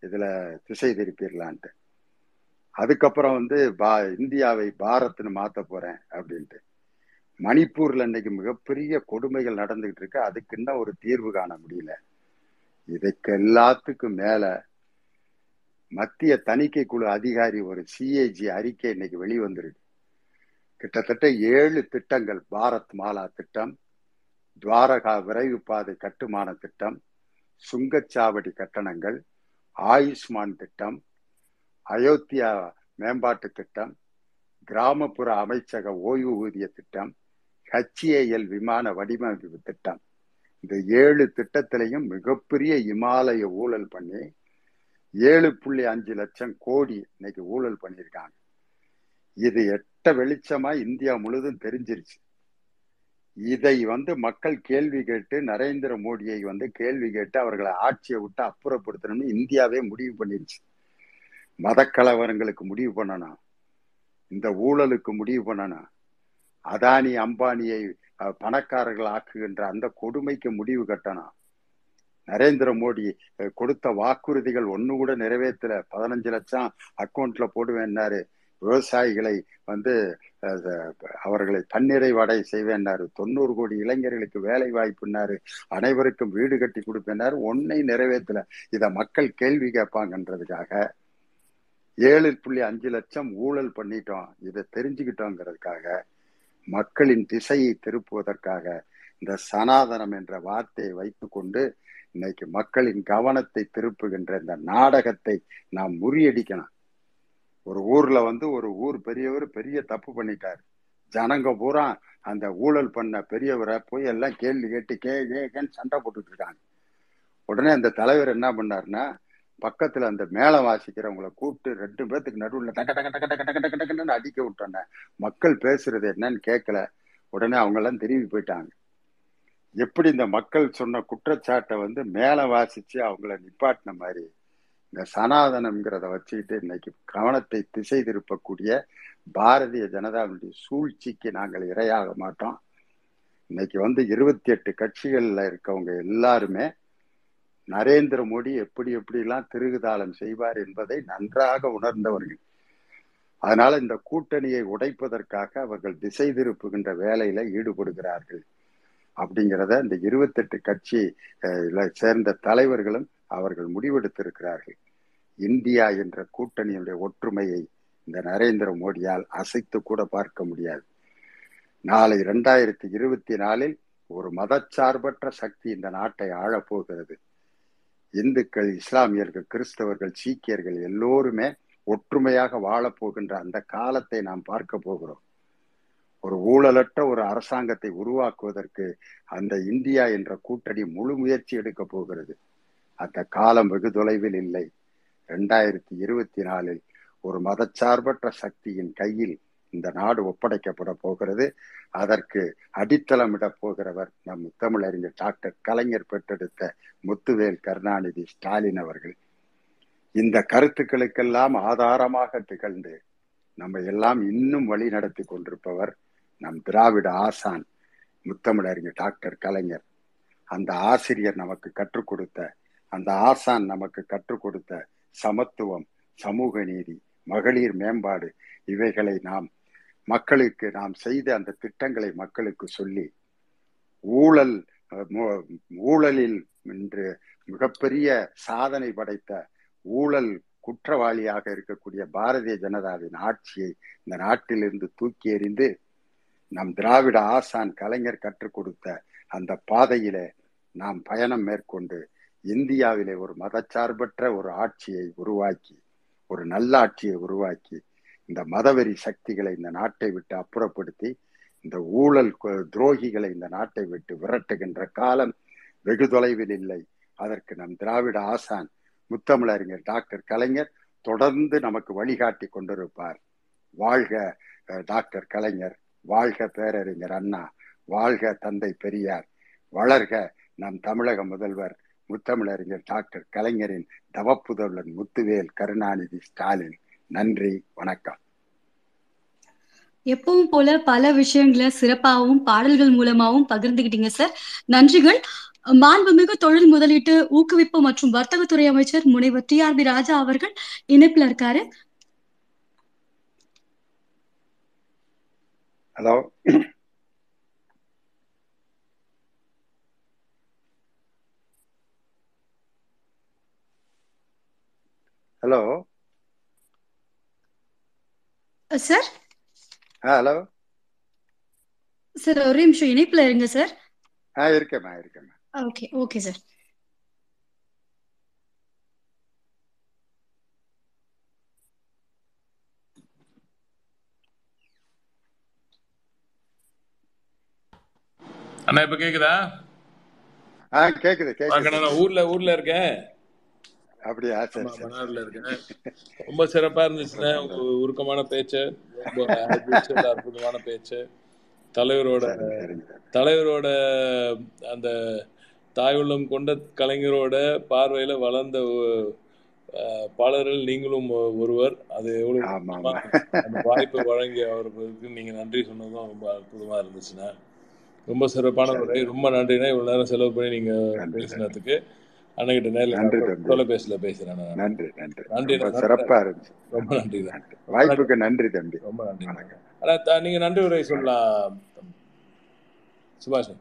இதுல திசை திருப்பிடலான்ட்டு அதுக்கப்புறம் வந்து பா இந்தியாவை பாரத்னு மாத்த போறேன் அப்படின்ட்டு மணிப்பூர்ல இன்னைக்கு மிகப்பெரிய கொடுமைகள் நடந்துகிட்டு இருக்கு அதுக்கு இன்னும் ஒரு தீர்வு காண முடியல இதுக்கு எல்லாத்துக்கும் மேல மத்திய தணிக்கை குழு அதிகாரி ஒரு சிஏஜி அறிக்கை இன்னைக்கு வெளிவந்திருக்கு கிட்டத்தட்ட ஏழு திட்டங்கள் பாரத் மாலா திட்டம் துவாரகா விரைவு பாதை கட்டுமான திட்டம் சுங்கச்சாவடி கட்டணங்கள் ஆயுஷ்மான் திட்டம் அயோத்தியா மேம்பாட்டு திட்டம் கிராமப்புற அமைச்சக ஓய்வூதிய திட்டம் ஹச்ஏஎல் விமான வடிவமைப்பு திட்டம் இந்த ஏழு திட்டத்திலையும் மிகப்பெரிய இமாலய ஊழல் பண்ணி ஏழு புள்ளி அஞ்சு லட்சம் கோடி இன்னைக்கு ஊழல் பண்ணியிருக்காங்க இது எட்ட வெளிச்சமா இந்தியா முழுதும் தெரிஞ்சிருச்சு இதை வந்து மக்கள் கேள்வி கேட்டு நரேந்திர மோடியை வந்து கேள்வி கேட்டு அவர்களை ஆட்சியை விட்டு அப்புறப்படுத்தணும்னு இந்தியாவே முடிவு பண்ணிருச்சு மத கலவரங்களுக்கு முடிவு பண்ணணும் இந்த ஊழலுக்கு முடிவு பண்ணணும் அதானி அம்பானியை பணக்காரர்கள் ஆக்குகின்ற அந்த கொடுமைக்கு முடிவு கட்டணும் நரேந்திர மோடி கொடுத்த வாக்குறுதிகள் ஒண்ணு கூட நிறைவேற்றல பதினஞ்சு லட்சம் அக்கௌண்ட்ல போடுவேன்னாரு விவசாயிகளை வந்து அவர்களை தன்னிறைவடை செய்வேன்னாரு தொண்ணூறு கோடி இளைஞர்களுக்கு வேலை வாய்ப்புனாரு அனைவருக்கும் வீடு கட்டி கொடுப்பேன்னாரு ஒன்னை நிறைவேற்றல இத மக்கள் கேள்வி கேட்பாங்கன்றதுக்காக ஏழு புள்ளி அஞ்சு லட்சம் ஊழல் பண்ணிட்டோம் இதை தெரிஞ்சுக்கிட்டோங்கிறதுக்காக மக்களின் திசையை திருப்புவதற்காக இந்த சனாதனம் என்ற வார்த்தையை வைத்துக்கொண்டு இன்னைக்கு மக்களின் கவனத்தை திருப்புகின்ற இந்த நாடகத்தை நாம் முறியடிக்கணும் ஒரு ஊர்ல வந்து ஒரு ஊர் பெரியவர் பெரிய தப்பு பண்ணிட்டாரு ஜனங்க பூரா அந்த ஊழல் பண்ண பெரியவரை போய் எல்லாம் கேள்வி கேட்டு கே கேன்னு சண்டை போட்டுட்டு இருக்காங்க உடனே அந்த தலைவர் என்ன பண்ணாருன்னா பக்கத்துல அந்த மேளம் வாசிக்கிறவங்களை கூப்பிட்டு ரெண்டு பேர்த்துக்கு நடுவில் டக்க டக்க டக்க டக்க டக்க டக்க டக்குன்னு அடிக்க விட்டோன்னே மக்கள் பேசுறது என்னன்னு கேட்கல உடனே அவங்க எல்லாம் திரும்பி போயிட்டாங்க எப்படி இந்த மக்கள் சொன்ன குற்றச்சாட்டை வந்து மேல வாசிச்சு அவங்கள நிப்பாட்டின மாதிரி இந்த சனாதனம்ங்கிறத வச்சுக்கிட்டு இன்னைக்கு கவனத்தை திசை திருப்பக்கூடிய பாரதிய ஜனதாவுடைய சூழ்ச்சிக்கு நாங்கள் இரையாக மாட்டோம் இன்னைக்கு வந்து இருபத்தி எட்டு கட்சிகள்ல இருக்கவங்க எல்லாருமே நரேந்திர மோடி எப்படி எப்படிலாம் திருகுதாளம் செய்வார் என்பதை நன்றாக உணர்ந்தவர்கள் அதனால இந்த கூட்டணியை உடைப்பதற்காக அவர்கள் திசை திருப்புகின்ற வேலையில ஈடுபடுகிறார்கள் அப்படிங்கிறத இந்த இருபத்தெட்டு கட்சி சேர்ந்த தலைவர்களும் அவர்கள் முடிவெடுத்திருக்கிறார்கள் இந்தியா என்ற கூட்டணியுடைய ஒற்றுமையை இந்த நரேந்திர மோடியால் அசைத்து கூட பார்க்க முடியாது நாளை இரண்டாயிரத்தி இருபத்தி நாலில் ஒரு மதச்சார்பற்ற சக்தி இந்த நாட்டை ஆழப்போகிறது இந்துக்கள் இஸ்லாமியர்கள் கிறிஸ்தவர்கள் சீக்கியர்கள் எல்லோருமே ஒற்றுமையாக வாழப்போகின்ற அந்த காலத்தை நாம் பார்க்க போகிறோம் ஒரு ஊழலற்ற ஒரு அரசாங்கத்தை உருவாக்குவதற்கு அந்த இந்தியா என்ற கூட்டணி முழு முயற்சி எடுக்க போகிறது அந்த காலம் வெகு தொலைவில் இல்லை இரண்டாயிரத்தி இருபத்தி நாலில் ஒரு மதச்சார்பற்ற சக்தியின் கையில் இந்த நாடு ஒப்படைக்கப்பட போகிறது அதற்கு அடித்தளமிட போகிறவர் நம் முத்தமிழறிஞர் டாக்டர் கலைஞர் பெற்றெடுத்த முத்துவேல் கருணாநிதி ஸ்டாலின் அவர்கள் இந்த கருத்துக்களுக்கெல்லாம் ஆதாரமாக திகழ்ந்து நம்ம எல்லாம் இன்னும் வழி நடத்தி கொண்டிருப்பவர் நம் திராவிட ஆசான் முத்தமிழறிஞர் டாக்டர் கலைஞர் அந்த ஆசிரியர் நமக்கு கற்றுக் கொடுத்த அந்த ஆசான் நமக்கு கற்றுக் கொடுத்த சமத்துவம் சமூக நீதி மகளிர் மேம்பாடு இவைகளை நாம் மக்களுக்கு நாம் செய்த அந்த திட்டங்களை மக்களுக்கு சொல்லி ஊழல் ஊழலில் இன்று மிகப்பெரிய சாதனை படைத்த ஊழல் குற்றவாளியாக இருக்கக்கூடிய பாரதிய ஜனதாவின் ஆட்சியை இந்த நாட்டிலிருந்து தூக்கி எறிந்து நம் திராவிட ஆசான் கலைஞர் கற்றுக் கொடுத்த அந்த பாதையில நாம் பயணம் மேற்கொண்டு இந்தியாவிலே ஒரு மதச்சார்பற்ற ஒரு ஆட்சியை உருவாக்கி ஒரு நல்ல ஆட்சியை உருவாக்கி இந்த மதவெறி சக்திகளை இந்த நாட்டை விட்டு அப்புறப்படுத்தி இந்த ஊழல் துரோகிகளை இந்த நாட்டை விட்டு விரட்டுகின்ற காலம் வெகு தொலைவில் இல்லை அதற்கு நம் திராவிட ஆசான் முத்தமிழறிஞர் டாக்டர் கலைஞர் தொடர்ந்து நமக்கு வழிகாட்டி கொண்டிருப்பார் வாழ்க டாக்டர் கலைஞர் வாழ்க பேரறிஞர் அண்ணா வாழ்க தந்தை பெரியார் வளர்க நம் தமிழக முதல்வர் முத்தமிழறிஞர் டாக்டர் கலைஞரின் தவப்புதல்வன் முத்துவேல் கருணாநிதி ஸ்டாலின் நன்றி வணக்கம் எப்பவும் போல பல விஷயங்களை சிறப்பாகவும் பாடல்கள் மூலமாகவும் பகிர்ந்துகிட்டீங்க சார் நன்றிகள் மாண்புமிகு தொழில் முதலீட்டு ஊக்குவிப்பு மற்றும் வர்த்தகத்துறை அமைச்சர் முனைவர் டி ஆர் பி ராஜா அவர்கள் இணைப்புல இருக்காரு ஹலோ ஹலோ சார் ஆ ஹலோ சார் ஒரே நிமிஷம் இணைப்புல இருங்க சார் ஆ இருக்கேம்மா இருக்கேம்மா ஓகே ஓகே சார் அண்ணா இப்ப கேக்குதா ஆ கேக்குது அக்கா, கேக்குது நான் ஊர்ல ஊர்ல இருக்கேன் அப்படியா சரி ஆமா, சரி மன்னார்ல இருக்கேன் ரொம்ப சிறப்பா இருந்துச்சுண்ணே உங்க உருக்கமான பேச்சு ரொம்ப அற்புத- அற்புதமான பேச்சு தலைவரோட சரி சரிங்க தலைவரோட அந்த தாயுள்ளம் கொண்ட கலைஞரோட பார்வையில வளர்ந்த அஹ், பாடல்கள் நீங்களும் ஒ- ஒருவர் அது எவ்வளவு ஆமா முக்கியமா ஆமா அந்த வாய்ப்பை வழங்கிய அவருக்கு நீங்க நன்றி சொன்னதும் ரொம்ப அற்புதமா இருந்துச்சுண்ணே ரொம்ப சிறப்பான சரி உரை ரொம்ப நன்றிண்ணே இவ்வளவு நேரம் செலவு பண்ணி நீங்க நன்றி நன்றி பேசினதுக்கு அண்ணகிட்ட நேரில் நன்றி நான் தம்பி தொலைபேசியில பேசுறேன் நான் நன்றி நன்றி நன்றி ரொம்ப நன்றி சிறப்பா இருந்துச்சு ரொம்ப நன்றி தான் நன்றி ரொம்ப நன்றி வாய்ப்புக்கு நன்றி தம்பி ரொம்ப நன்றி வணக்கம் ஆனா த- நீங்க நன்றி உரை சொல்லலாம் சுபாஷ்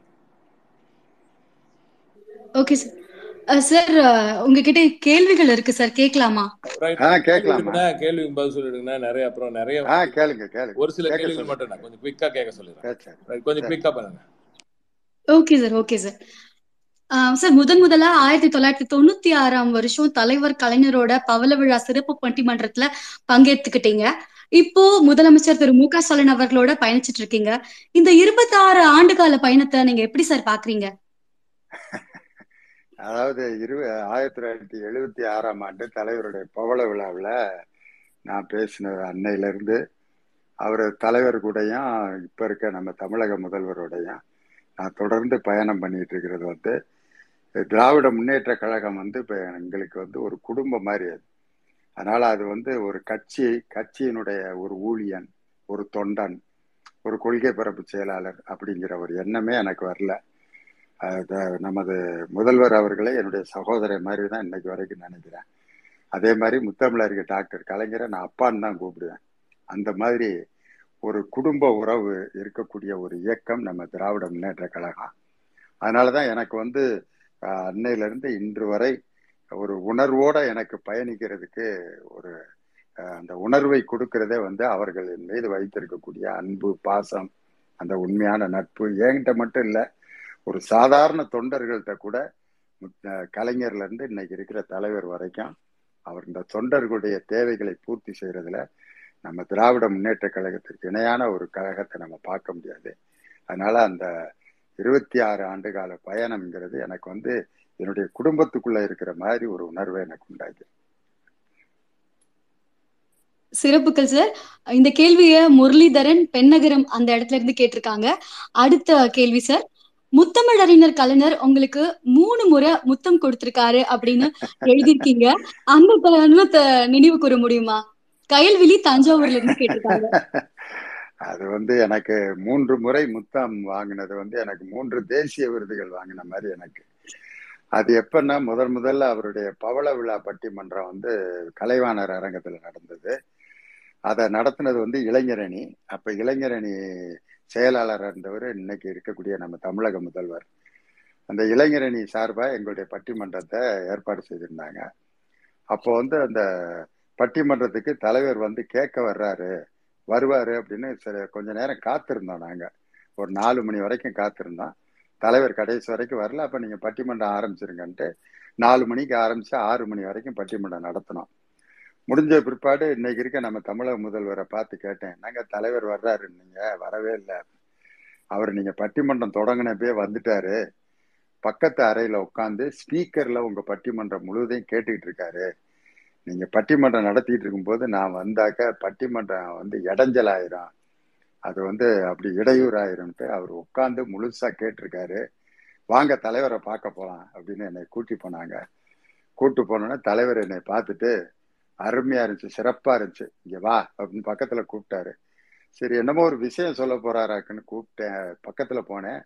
ஓகே சார் சார் உங்ககிட்ட கேள்விகள் இருக்கு சார் கேட்கலாமா ரைட் ஆ கேள்வி கேட்கலாமா இருக்குண்ணா கேள்விக்கு பதில் சொல்லிடுங்கண்ணா நிறைய அப்புறம் நிறைய ஆ வந்து கேளுங்க கேளுங்க ஒரு சில கேட்க கேள்விகள் சொல்லுங்க மட்டும் நான் கொஞ்சம் குயிக்கா கேட்க சொல்லிடுறேன் சரி சரி ரைட் கொஞ்சம் சரி குயிக்கா பண்ணுங்க okay sir okay sir sir முதன் முதலா ஆயிரத்தி தொள்ளாயிரத்தி தொண்ணூத்தி ஆறாம் வருஷம் தலைவர் கலைஞரோட பவள விழா சிறப்பு பட்டிமன்றத்துல பங்கேற்றுக்கிட்டீங்க இப்போ முதலமைச்சர் திரு மு க ஸ்டாலின் அவர்களோட பயணிச்சிட்டு இருக்கீங்க இந்த இருபத்தி ஆறு ஆண்டுகால பயணத்தை நீங்க எப்படி சார் பாக்குறீங்க அதாவது இரு ஆயிரத்தி தொள்ளாயிரத்தி எழுபத்தி ஆறாம் ஆண்டு தலைவருடைய பவள விழாவில் நான் பேசின அன்னையில இருந்து அவர் தலைவர் கூடயும் இப்ப இருக்க நம்ம தமிழக முதல்வரோடையும் நான் தொடர்ந்து பயணம் பண்ணிட்டு இருக்கிறது வந்து திராவிட முன்னேற்ற கழகம் வந்து இப்ப எங்களுக்கு வந்து ஒரு குடும்பம் மாதிரி அது அதனால அது வந்து ஒரு கட்சி கட்சியினுடைய ஒரு ஊழியன் ஒரு தொண்டன் ஒரு கொள்கை பரப்பு செயலாளர் அப்படிங்கிற ஒரு எண்ணமே எனக்கு வரல அது நமது முதல்வர் அவர்களே என்னுடைய சகோதரர் மாதிரி தான் இன்னைக்கு வரைக்கும் நினைக்கிறேன் அதே மாதிரி முத்தமிழருக்கு டாக்டர் கலைஞரை நான் அப்பான்னு தான் கூப்பிடுவேன் அந்த மாதிரி ஒரு குடும்ப உறவு இருக்கக்கூடிய ஒரு இயக்கம் நம்ம திராவிட முன்னேற்ற கழகம் அதனாலதான் எனக்கு வந்து அஹ், அன்னையிலிருந்து இன்று வரை ஒரு உணர்வோட எனக்கு பயணிக்கிறதுக்கு ஒரு அஹ், அந்த உணர்வை கொடுக்கிறதே வந்து அவர்களின் மீது வைத்திருக்கக்கூடிய அன்பு பாசம் அந்த உண்மையான நட்பு என்கிட்ட மட்டும் இல்லை ஒரு சாதாரண தொண்டர்கள்ட்ட கூட முத்த- கலைஞர்ல இருந்து இன்னைக்கு இருக்கிற தலைவர் வரைக்கும் அவர் இந்த தொண்டர்களுடைய தேவைகளை பூர்த்தி செய்யறதுல நம்ம திராவிட முன்னேற்ற கழகத்திற்கு இணையான ஒரு கழகத்தை நம்ம பார்க்க முடியாது அதனால அந்த இருபத்தி ஆறு ஆண்டு கால பயணம்ங்கிறது எனக்கு வந்து என்னுடைய குடும்பத்துக்குள்ள இருக்கிற மாதிரி ஒரு உணர்வை எனக்கு உண்டாக்கி சிறப்புகள் சார் இந்த கேள்விய முரளிதரன் பெண்ணகரம் அந்த இடத்துல இருந்து கேட்டிருக்காங்க அடுத்த கேள்வி சார் முத்தமிழறிஞர் கலைஞர் உங்களுக்கு மூணு முறை முத்தம் கொடுத்திருக்காரு அப்படின்னு எழுதியிருக்கீங்க அந்த தருணத்தை நினைவு கூற முடியுமா கயல்விழி தஞ்சாவூர்ல இருந்து கேட்டிருக்காங்க அது வந்து எனக்கு மூன்று முறை முத்தம் வாங்கினது வந்து எனக்கு மூன்று தேசிய விருதுகள் வாங்கின மாதிரி எனக்கு அது எப்பன்னா முதல் முதல்ல அவருடைய பவள விழா பட்டிமன்றம் வந்து கலைவாணர் அரங்கத்துல நடந்தது அதை நடத்தினது வந்து இளைஞரணி அப்ப இளைஞரணி செயலாளர் இருந்தவர் இன்னைக்கு இருக்கக்கூடிய நம்ம தமிழக முதல்வர் அந்த இளைஞரணி சார்பா எங்களுடைய பட்டிமன்றத்தை ஏற்பாடு செய்திருந்தாங்க அப்போ வந்து அந்த பட்டிமன்றத்துக்கு தலைவர் வந்து கேட்க வர்றாரு வருவாரு அப்படின்னு சரி கொஞ்ச நேரம் காத்திருந்தோம் நாங்க ஒரு நாலு மணி வரைக்கும் காத்திருந்தோம் தலைவர் கடைசி வரைக்கும் வரல அப்ப நீங்க பட்டிமன்றம் ஆரம்பிச்சிருங்கன்ட்டு நாலு மணிக்கு ஆரம்பிச்சு ஆறு மணி வரைக்கும் பட்டிமன்றம் நடத்தினோம் முடிஞ்ச பிற்பாடு இன்னைக்கு இருக்க நம்ம தமிழக முதல்வரை பார்த்து கேட்டேன் என்னங்க தலைவர் வர்றாரு நீங்க வரவே இல்லை அவர் நீங்க பட்டிமன்றம் தொடங்கினப்பே வந்துட்டாரு பக்கத்து அறையில உட்காந்து ஸ்பீக்கர்ல உங்க பட்டிமன்றம் முழுவதையும் கேட்டுக்கிட்டு இருக்காரு நீங்க பட்டிமன்றம் நடத்திட்டு இருக்கும்போது நான் வந்தாக்க பட்டிமன்றம் வந்து இடைஞ்சலாயிரும் அது வந்து அப்படி இடையூறாயிரும்ட்டு அவர் உட்காந்து முழுசா கேட்டிருக்காரு வாங்க தலைவரை பார்க்க போலாம் அப்படின்னு என்னை கூட்டி போனாங்க கூட்டு போனோன்னே தலைவர் என்னை பார்த்துட்டு அருமையா இருந்துச்சு சிறப்பா இருந்துச்சு இங்க வா அப்படின்னு பக்கத்துல கூப்பிட்டாரு சரி என்னமோ ஒரு விஷயம் சொல்ல போறாராக்குன்னு கூப்பிட்டேன் பக்கத்துல போனேன்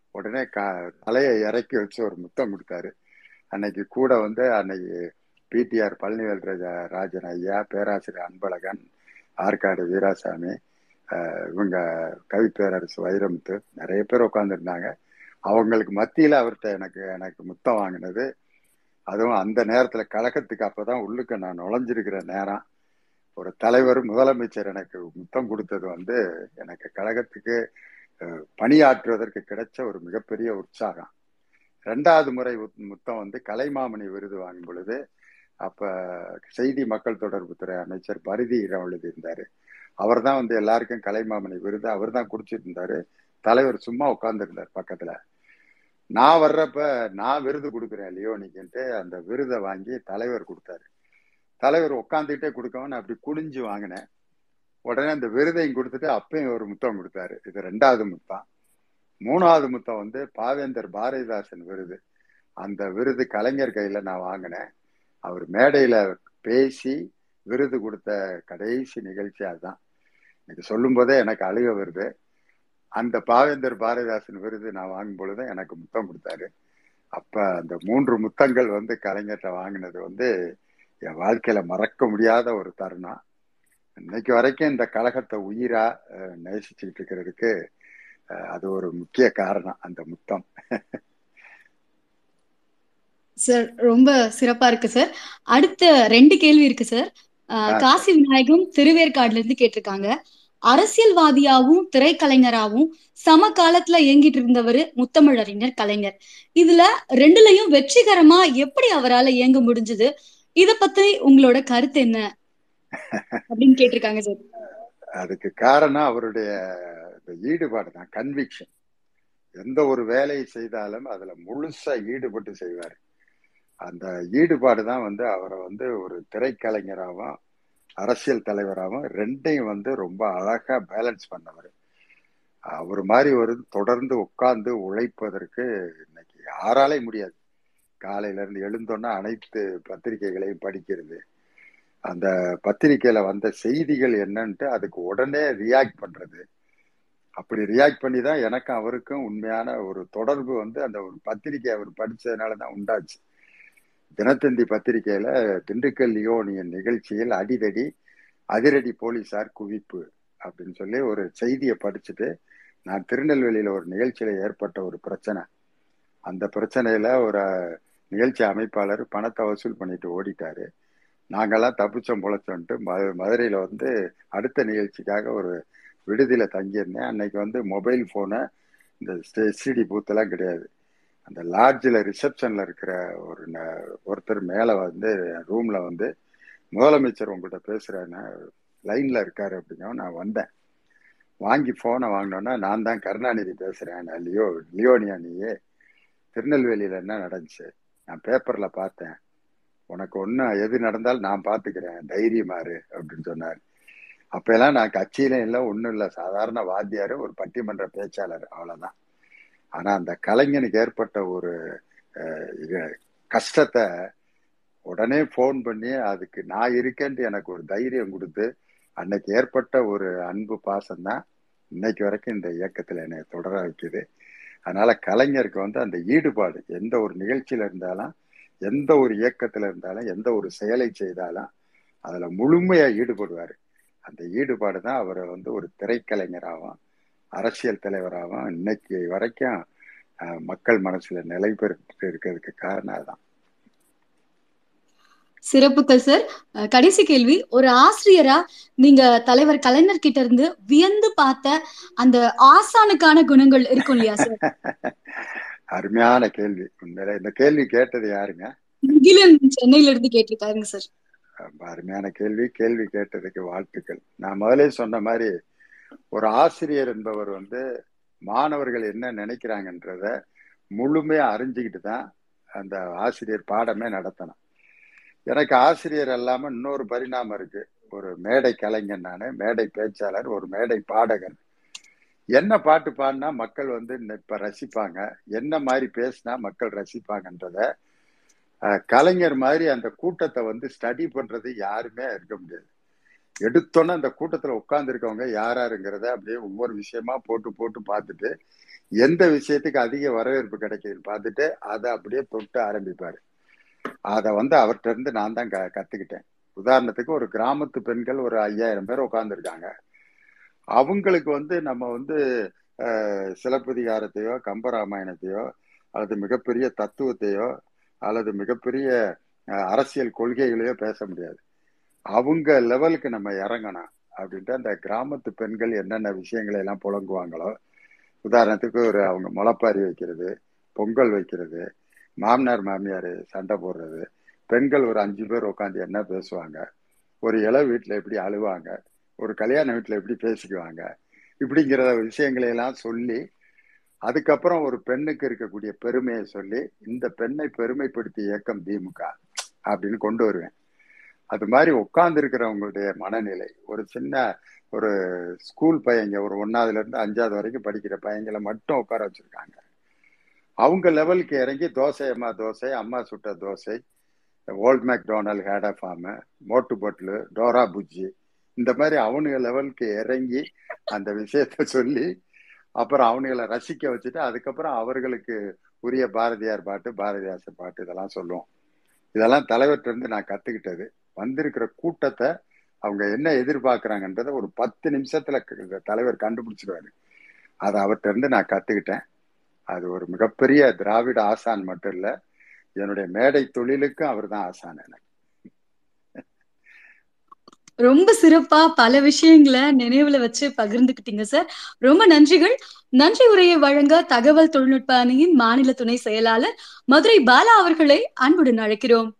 உடனே க தலையை இறக்கி வச்சு ஒரு முத்தம் கொடுத்தாரு அன்னைக்கு கூட வந்து அன்னைக்கு பிடிஆர் பழனிவேல் ராஜா ராஜன் ஐயா பேராசிரியர் அன்பழகன் ஆற்காடு வீராசாமி இவங்க கவிப்பேரரசு வைரமுத்து நிறைய பேர் உட்காந்துருந்தாங்க அவங்களுக்கு மத்தியில் அவர்கிட்ட எனக்கு எனக்கு முத்தம் வாங்கினது அதுவும் அந்த நேரத்தில் கழகத்துக்கு அப்போதான் உள்ளுக்கு நான் நுழைஞ்சிருக்கிற நேரம் ஒரு தலைவர் முதலமைச்சர் எனக்கு முத்தம் கொடுத்தது வந்து எனக்கு கழகத்துக்கு பணியாற்றுவதற்கு கிடைச்ச ஒரு மிகப்பெரிய உற்சாகம் ரெண்டாவது முறை முத்தம் வந்து கலைமாமணி விருது வாங்கும் பொழுது அப்ப செய்தி மக்கள் தொடர்பு துறை அமைச்சர் பரிதி எழுதியிருந்தாரு அவர் தான் வந்து எல்லாருக்கும் கலைமாமணி விருது அவர் தான் குடிச்சிட்டு இருந்தாரு தலைவர் சும்மா உட்கார்ந்துருந்தார் பக்கத்துல நான் வர்றப்ப நான் விருது கொடுக்குறேன் லியோனிக்குன்ட்டு அந்த விருதை வாங்கி தலைவர் கொடுத்தாரு தலைவர் உட்காந்துக்கிட்டே கொடுக்கவும் நான் அப்படி குனிஞ்சு வாங்கினேன் உடனே அந்த விருதையும் கொடுத்துட்டு அப்பயும் ஒரு முத்தம் கொடுத்தாரு இது ரெண்டாவது முத்தம் மூணாவது முத்தம் வந்து பாவேந்தர் பாரதிதாசன் விருது அந்த விருது கலைஞர் கையில நான் வாங்கினேன் அவர் மேடையில பேசி விருது கொடுத்த கடைசி நிகழ்ச்சி அதுதான் எனக்கு சொல்லும் போதே எனக்கு அழுக வருது அந்த பாவேந்தர் பாரதிதாசன் விருது நான் வாங்கும் பொழுது எனக்கு முத்தம் கொடுத்தாரு அப்ப அந்த மூன்று முத்தங்கள் வந்து கலைஞர்கிட்ட வாங்கினது வந்து என் வாழ்க்கையில மறக்க முடியாத ஒரு தருணம் இன்னைக்கு வரைக்கும் இந்த கழகத்தை உயிரா நேசிச்சுட்டு இருக்கிறதுக்கு அது ஒரு முக்கிய காரணம் அந்த முத்தம் சார் ரொம்ப சிறப்பா இருக்கு சார் அடுத்த ரெண்டு கேள்வி இருக்கு சார் காசி விநாயகம் திருவேற்காடுல இருந்து கேட்டிருக்காங்க அரசியல்வாதியாவும் திரைக்கலைஞராவும் சம காலத்துல இயங்கிட்டு இருந்தவர் முத்தமிழறிஞர் கலைஞர் இதுல ரெண்டுலயும் வெற்றிகரமா எப்படி அவரால் இயங்க முடிஞ்சது இத பத்தி உங்களோட கருத்து என்ன அப்படின்னு கேட்டிருக்காங்க சார் அதுக்கு காரணம் அவருடைய ஈடுபாடு தான் கன்விக்ஷன் எந்த ஒரு வேலையை செய்தாலும் அதுல முழுசா ஈடுபட்டு செய்வார் அந்த ஈடுபாடு தான் வந்து அவரை வந்து ஒரு திரைக்கலைஞராகவும் அரசியல் தலைவராகவும் ரெண்டையும் வந்து ரொம்ப அழகா பேலன்ஸ் பண்ணவர் அவர் மாதிரி ஒரு தொடர்ந்து உட்கார்ந்து உழைப்பதற்கு இன்னைக்கு யாராலே முடியாது காலையில இருந்து எழுந்தோன்னா அனைத்து பத்திரிகைகளையும் படிக்கிறது அந்த பத்திரிகையில வந்த செய்திகள் என்னன்ட்டு அதுக்கு உடனே ரியாக்ட் பண்றது அப்படி ரியாக்ட் பண்ணி தான் எனக்கும் அவருக்கும் உண்மையான ஒரு தொடர்பு வந்து அந்த ஒரு பத்திரிகை அவர் படிச்சதுனால தான் உண்டாச்சு தினத்தந்தி பத்திரிகையில திண்டுக்கல் லியோனியன் நிகழ்ச்சியில் அடிதடி அதிரடி போலீசார் குவிப்பு அப்படின்னு சொல்லி ஒரு செய்தியை படிச்சுட்டு நான் திருநெல்வேலியில ஒரு நிகழ்ச்சியில ஏற்பட்ட ஒரு பிரச்சனை அந்த பிரச்சனையில ஒரு நிகழ்ச்சி அமைப்பாளர் பணத்தை வசூல் பண்ணிட்டு ஓடிட்டாரு நாங்கெல்லாம் தப்பிச்சோம் பொழைச்சோன்ட்டு ம மதுரையில வந்து அடுத்த நிகழ்ச்சிக்காக ஒரு விடுதியில தங்கியிருந்தேன் அன்னைக்கு வந்து மொபைல் போனு இந்த எஸ்டிடி பூத்தெல்லாம் கிடையாது அந்த லாட்ஜில் ரிசப்ஷனில் இருக்கிற ஒரு ஒருத்தர் மேலே வந்து ரூமில் வந்து முதலமைச்சர் உங்கள்கிட்ட பேசுகிறேன்னு லைனில் இருக்காரு அப்படிங்க நான் வந்தேன் வாங்கி ஃபோனை வாங்கினோன்னா நான் தான் கருணாநிதி பேசுகிறேன் நான் லியோ லியோனியா நீயே திருநெல்வேலியில் என்ன நடந்துச்சு நான் பேப்பரில் பார்த்தேன் உனக்கு ஒன்றும் எது நடந்தாலும் நான் பார்த்துக்கிறேன் தைரியமாறு அப்படின்னு சொன்னார் அப்பெல்லாம் நான் கட்சியிலும் இல்லை ஒன்றும் இல்லை சாதாரண வாத்தியார் ஒரு பட்டிமன்ற பேச்சாளர் அவ்வளோதான் ஆனா அந்த கலைஞனுக்கு ஏற்பட்ட ஒரு கஷ்டத்தை உடனே ஃபோன் பண்ணி அதுக்கு நான் இருக்கேன்ட்டு எனக்கு ஒரு தைரியம் கொடுத்து அன்னைக்கு ஏற்பட்ட ஒரு அன்பு பாசம் தான் இன்னைக்கு வரைக்கும் இந்த இயக்கத்துல என்னை தொடர வைக்குது அதனால கலைஞருக்கு வந்து அந்த ஈடுபாடு எந்த ஒரு நிகழ்ச்சியில இருந்தாலும் எந்த ஒரு இயக்கத்துல இருந்தாலும் எந்த ஒரு செயலை செய்தாலும் அதுல முழுமையா ஈடுபடுவாரு அந்த ஈடுபாடு தான் அவரை வந்து ஒரு திரைக்கலைஞராகவும் அரசியல் தலைவராகவும் இன்னைக்கு வரைக்கும் மக்கள் மனசுல நிலை பெற்று இருக்கிறதுக்கு காரணம் அதுதான் சிறப்புகள் சார் கடைசி கேள்வி ஒரு ஆசிரியரா நீங்க தலைவர் கலைஞர் கிட்ட இருந்து வியந்து பார்த்த அந்த ஆசானுக்கான குணங்கள் இருக்கும் இல்லையா சார் அருமையான கேள்வி உண்மையில இந்த கேள்வி கேட்டது யாருங்க முகிலன் சென்னையில இருந்து கேட்டிருக்காருங்க சார் அருமையான கேள்வி கேள்வி கேட்டதுக்கு வாழ்த்துக்கள் நான் முதலே சொன்ன மாதிரி ஒரு ஆசிரியர் என்பவர் வந்து மாணவர்கள் என்ன நினைக்கிறாங்கன்றத முழுமையா அறிஞ்சுக்கிட்டு தான் அந்த ஆசிரியர் பாடமே நடத்தணும் எனக்கு ஆசிரியர் இல்லாம இன்னொரு பரிணாமம் இருக்கு ஒரு மேடை கலைஞன் நானு மேடை பேச்சாளர் ஒரு மேடை பாடகர் என்ன பாட்டு பாடினா மக்கள் வந்து இப்ப ரசிப்பாங்க என்ன மாதிரி பேசினா மக்கள் ரசிப்பாங்கன்றத கலைஞர் மாதிரி அந்த கூட்டத்தை வந்து ஸ்டடி பண்றது யாருமே இருக்க முடியாது எடுத்தோன்னே அந்த கூட்டத்துல உட்கார்ந்து இருக்கவங்க யார் யாருங்கிறத அப்படியே ஒவ்வொரு விஷயமா போட்டு போட்டு பார்த்துட்டு எந்த விஷயத்துக்கு அதிக வரவேற்பு கிடைக்குதுன்னு பார்த்துட்டு அதை அப்படியே தொட்டு ஆரம்பிப்பாரு அதை வந்து அவர்கிட்ட இருந்து நான் தான் க கத்துக்கிட்டேன் உதாரணத்துக்கு ஒரு கிராமத்து பெண்கள் ஒரு ஐயாயிரம் பேர் உட்காந்துருக்காங்க அவங்களுக்கு வந்து நம்ம வந்து அஹ், சிலப்பதிகாரத்தையோ கம்பராமாயணத்தையோ அல்லது மிகப்பெரிய தத்துவத்தையோ அல்லது மிகப்பெரிய அஹ், அரசியல் கொள்கைகளையோ பேச முடியாது அவங்க லெவலுக்கு நம்ம இறங்கணும் அப்படின்ட்டு அந்த கிராமத்து பெண்கள் என்னென்ன விஷயங்களை எல்லாம் புழங்குவாங்களோ உதாரணத்துக்கு ஒரு அவங்க முளைப்பாரி வைக்கிறது பொங்கல் வைக்கிறது மாமனார் மாமியார் சண்டை போடுறது பெண்கள் ஒரு அஞ்சு பேர் உட்காந்து என்ன பேசுவாங்க ஒரு இள வீட்டில் எப்படி அழுவாங்க ஒரு கல்யாண வீட்டில் எப்படி பேசிக்குவாங்க இப்படிங்கிற விஷயங்களை எல்லாம் சொல்லி அதுக்கப்புறம் ஒரு பெண்ணுக்கு இருக்கக்கூடிய பெருமையை சொல்லி இந்த பெண்ணை பெருமைப்படுத்திய இயக்கம் திமுக அப்படின்னு கொண்டு வருவேன் அது மாதிரி உட்கார்ந்து இருக்கிறவங்களுடைய மனநிலை ஒரு சின்ன ஒரு ஸ்கூல் பையங்க ஒரு ஒன்னாவதுல இருந்து அஞ்சாவது வரைக்கும் படிக்கிற பையங்களை மட்டும் உட்கார வச்சிருக்காங்க அவங்க லெவலுக்கு இறங்கி தோசை அம்மா தோசை அம்மா சுட்ட dosa old McDonald had a farm Motu Patlu Dora Bujji இந்த மாதிரி அவனுங்க லெவலுக்கு இறங்கி அந்த விஷயத்த சொல்லி அப்புறம் அவனுங்களை ரசிக்க வச்சுட்டு அதுக்கப்புறம் அவர்களுக்கு உரிய பாரதியார் பாட்டு பாரதிதாசன் பாட்டு இதெல்லாம் சொல்லுவோம் இதெல்லாம் தலைவர்கிட்ட இருந்து நான் கத்துக்கிட்டது வந்திருக்கிற கூட்டத்தை அவங்க என்ன எதிர்பார்க்கறாங்கன்றத ஒரு பத்து நிமிஷத்துல க- தலைவர் கண்டுபிடிச்சிருவாரு அதை அவர்கிட்ட இருந்து நான் கத்துக்கிட்டேன் அது ஒரு மிகப்பெரிய திராவிட ஆசான் மட்டும் இல்ல என்னுடைய மேடை தொழிலுக்கும் அவர் தான் ஆசான் எனக்கு ரொம்ப சிறப்பா பல விஷயங்களை நினைவுல வச்சு பகிர்ந்துக்கிட்டீங்க சார் ரொம்ப நன்றிகள் நன்றி உரையை வழங்க தகவல் தொழில்நுட்ப அணியின் மாநில துணை செயலாளர் மதுரை பாலா அவர்களை அன்புடன் அழைக்கிறோம்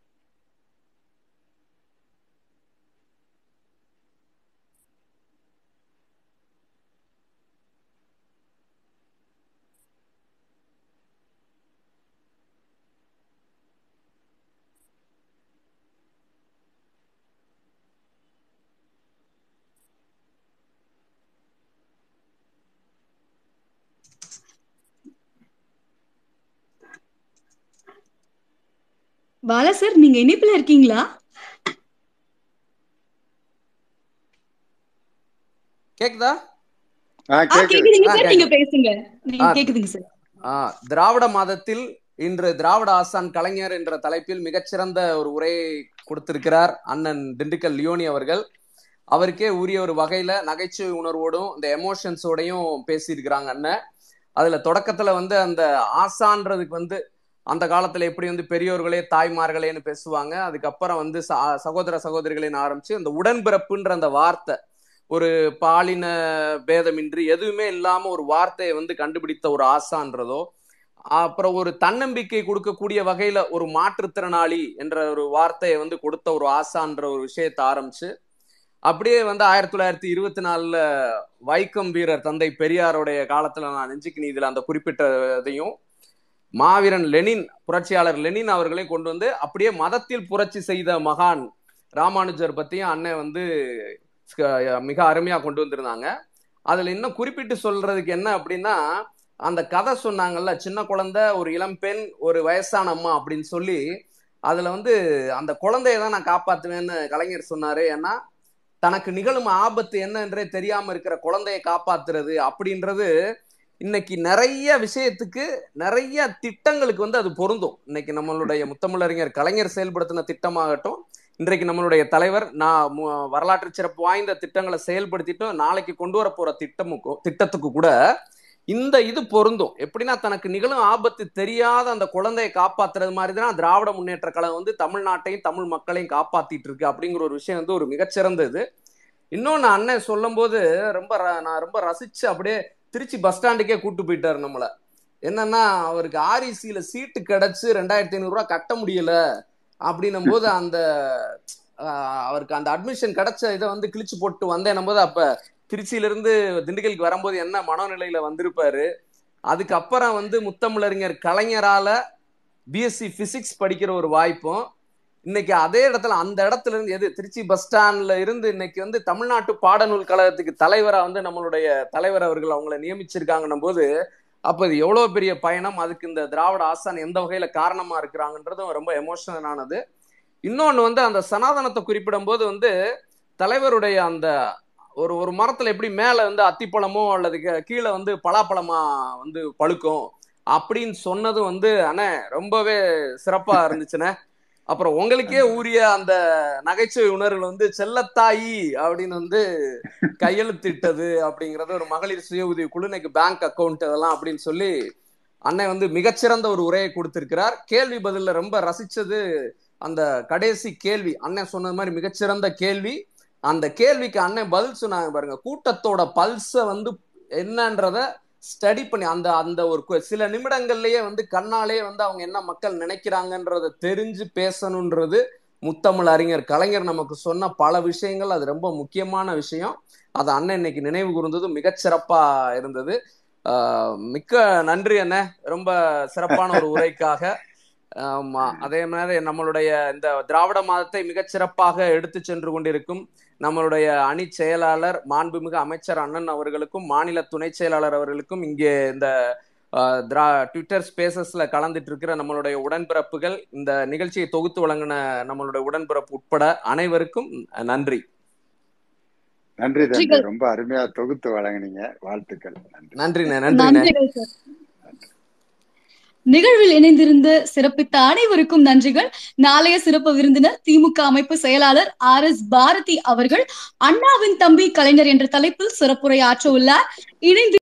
பாலா சார் நீங்க இணைப்புல இருக்கீங்களா கேக்குதா ஆ ஆ கேக்குது கேக்குதுங்க ஆ சார் கேக்குது நீங்க பேசுங்க நீங்க ஆ கேக்குதுங்க சார் ஆ திராவிட மாதத்தில் இன்று திராவிட ஆசான் கலைஞர் என்ற தலைப்பில் மிகச்சிறந்த ஒரு உரையை கொடுத்திருக்கிறார் அண்ணன் திண்டுக்கல் லியோனி அவர்கள் அவருக்கே உரிய ஒரு வகையில நகைச்சுவை உணர்வோடும் இந்த எமோஷன்ஸோடையும் பேசியிருக்கிறாங்க அண்ணன் அதுல தொடக்கத்துல வந்து அந்த ஆசான்றதுக்கு வந்து அந்த காலத்துல எப்படி வந்து பெரியோர்களே தாய்மார்களேன்னு பேசுவாங்க அதுக்கப்புறம் வந்து ச- சகோதர சகோதரிகளேன்னு ஆரம்பிச்சு அந்த உடன்பிறப்புன்ற அந்த வார்த்தை ஒரு பாலின பேதமின்றி எதுவுமே இல்லாம ஒரு வார்த்தையை வந்து கண்டுபிடித்த ஒரு ஆசான்றதோ அப்புறம் ஒரு தன்னம்பிக்கை கொடுக்கக்கூடிய வகையில ஒரு மாற்றுத்திறனாளி என்ற ஒரு வார்த்தையை வந்து கொடுத்த ஒரு ஆசான்ற ஒரு விஷயத்தை ஆரம்பிச்சு அப்படியே வந்து ஆயிரத்தி தொள்ளாயிரத்தி இருபத்தி நாலுல வைக்கம் வீரர் தந்தை பெரியாருடைய காலத்துல நான் நெஞ்சுக்கு நீதில அந்த குறிப்பிட்டதையும் மாவீரன் லெனின் புரட்சியாளர் லெனின் அவர்களையும் கொண்டு வந்து அப்படியே மதத்தில் புரட்சி செய்த மகான் ராமானுஜர் பத்தியும் அண்ணன் வந்து ஸ்க- மிக அருமையா கொண்டு வந்திருந்தாங்க அதுல இன்னும் குறிப்பிட்டு சொல்றதுக்கு என்ன அப்படின்னா அந்த கதை சொன்னாங்கல்ல சின்ன குழந்தை ஒரு இளம்பெண் ஒரு வயசான அம்மா அப்படின்னு சொல்லி அதுல வந்து அந்த குழந்தைய தான் நான் காப்பாத்துவேன்னு கலைஞர் சொன்னாரு ஏன்னா தனக்கு நிகழும் ஆபத்து என்னன்றே தெரியாம இருக்கிற குழந்தைய காப்பாத்துறது அப்படின்றது இன்னைக்கு நிறைய விஷயத்துக்கு நிறைய திட்டங்களுக்கு வந்து அது பொருந்தும் இன்னைக்கு நம்மளுடைய முத்தமிழறிஞர் கலைஞர் செயல்படுத்தின திட்டமாகட்டும் இன்றைக்கு நம்மளுடைய தலைவர் நான் மு- வரலாற்று சிறப்பு வாய்ந்த திட்டங்களை செயல்படுத்திட்டும் நாளைக்கு கொண்டு வர போற திட்டமுக்கும் திட்டத்துக்கு கூட இந்த இது பொருந்தும் எப்படின்னா தனக்கு நிகழும் ஆபத்து தெரியாத அந்த குழந்தையை காப்பாத்துறது மாதிரி தான் திராவிட முன்னேற்ற கழகம் வந்து தமிழ்நாட்டையும் தமிழ் மக்களையும் காப்பாத்திட்டு இருக்கு அப்படிங்கிற ஒரு விஷயம் வந்து ஒரு மிகச்சிறந்த இது இன்னொன்னு அண்ணன் சொல்லும்போது ரொம்ப ர- நான் ரொம்ப ரசிச்சு அப்படியே திருச்சி பஸ் ஸ்டாண்டுக்கே கூட்டு போயிட்டாரு நம்மள என்னன்னா அவருக்கு ஆர்இசியில சீட்டு கிடைச்சு ரெண்டாயிரத்தி ஐநூறு ரூபாய் கட்ட முடியல அப்படின்னும் போது அந்த ஆஹ், அவருக்கு அந்த அட்மிஷன் கிடைச்ச இதை வந்து கிழிச்சு போட்டு வந்தேன் போது அப்ப திருச்சியில இருந்து திண்டுக்கலுக்கு வரும்போது என்ன மனநிலையில வந்திருப்பாரு அதுக்கப்புறம் வந்து முத்தமிழறிஞர் கலைஞரால பிஎஸ்சி பிசிக்ஸ் படிக்கிற ஒரு வாய்ப்பும் இன்னைக்கு அதே இடத்துல அந்த இடத்துல இருந்து எது திருச்சி பஸ் ஸ்டாண்ட்ல இருந்து இன்னைக்கு வந்து தமிழ்நாட்டு பாடநூல் கழகத்துக்கு தலைவரா வந்து நம்மளுடைய தலைவர் அவர்கள் அவங்கள நியமிச்சிருக்காங்கன்னும் போது அப்ப இது எவ்வளவு பெரிய பயணம் அதுக்கு இந்த திராவிட ஆசான் எந்த வகையில காரணமா இருக்கிறாங்கன்றதும் ரொம்ப எமோஷனலானது இன்னொன்னு வந்து அந்த சனாதனத்தை குறிப்பிடும் போது வந்து தலைவருடைய அந்த ஒரு ஒரு மரத்துல எப்படி மேல வந்து அத்திப்பழமோ அல்லது கீ- கீழே வந்து பலாப்பழமா வந்து பழுக்கும் அப்படின்னு சொன்னதும் வந்து அண்ணே ரொம்பவே சிறப்பா இருந்துச்சுண்ணே அப்புறம் உங்களுக்கே உரிய அந்த நகைச்சுவை உணர்வு வந்து செல்லத்தாயி அப்படின்னு வந்து கையெழுத்திட்டது அப்படிங்கறது ஒரு மகளிர் சுய உதவி குழு இன்னைக்கு பேங்க் அக்கவுண்ட் அதெல்லாம் அப்படின்னு சொல்லி அண்ணன் வந்து மிகச்சிறந்த ஒரு உரையை கொடுத்திருக்கிறார் கேள்வி பதில்ல ரொம்ப ரசிச்சது அந்த கடைசி கேள்வி அண்ணன் சொன்னது மாதிரி மிகச்சிறந்த கேள்வி அந்த கேள்விக்கு அண்ணன் பதில் சொன்னாங்க பாருங்க கூட்டத்தோட பல்ஸ வந்து என்னன்றத ஸ்டடி பண்ணி அந்த அந்த ஒரு கு- சில நிமிடங்கள்லயே வந்து கண்ணாலே வந்து அவங்க என்ன மக்கள் நினைக்கிறாங்கன்றத தெரிஞ்சு பேசணுன்றது முத்தமிழ் அறிஞர் கலைஞர் நமக்கு சொன்ன பல விஷயங்கள் அது ரொம்ப முக்கியமான விஷயம் அது அண்ணன் இன்னைக்கு நினைவு கூர்ந்தது மிகச்சிறப்பா இருந்தது ஆஹ் மிக்க நன்றி அண்ணே ரொம்ப சிறப்பான ஒரு உரைக்காக ஆமா அதே மாதிரி நம்மளுடைய இந்த திராவிட மாதத்தை மிகச்சிறப்பாக எடுத்து சென்று கொண்டிருக்கும் நம்மளுடைய அணி செயலாளர் மாண்புமிகு அமைச்சர் அண்ணன் அவர்களுக்கும் மாநில துணை செயலாளர் அவர்களுக்கும் இங்கே இந்த ஆஹ், திரா ட்விட்டர் ஸ்பேசஸ்ல கலந்துட்டு இருக்கிற நம்மளுடைய உடன்பிறப்புகள் இந்த நிகழ்ச்சியை தொகுத்து வழங்கின நம்மளுடைய உடன்பிறப்பு உட்பட அனைவருக்கும் நன்றி நன்றி தம்பி நன்றிகள். ரொம்ப அருமையா தொகுத்து வழங்குனீங்க வாழ்த்துக்கள் நன்றி நன்றிண்ணே நன்றிண்ணே நன்றிகள் சார் நிகழ்வில் இணைந்திருந்து சிறப்பித்த அனைவருக்கும் நன்றிகள் நாளைய சிறப்பு விருந்தினர் திமுக அமைப்பு செயலாளர் ஆர் எஸ் பாரதி அவர்கள் அண்ணாவின் தம்பி கலைஞர் என்ற தலைப்பில் சிறப்புரை ஆற்ற உள்ளார் இணைந்து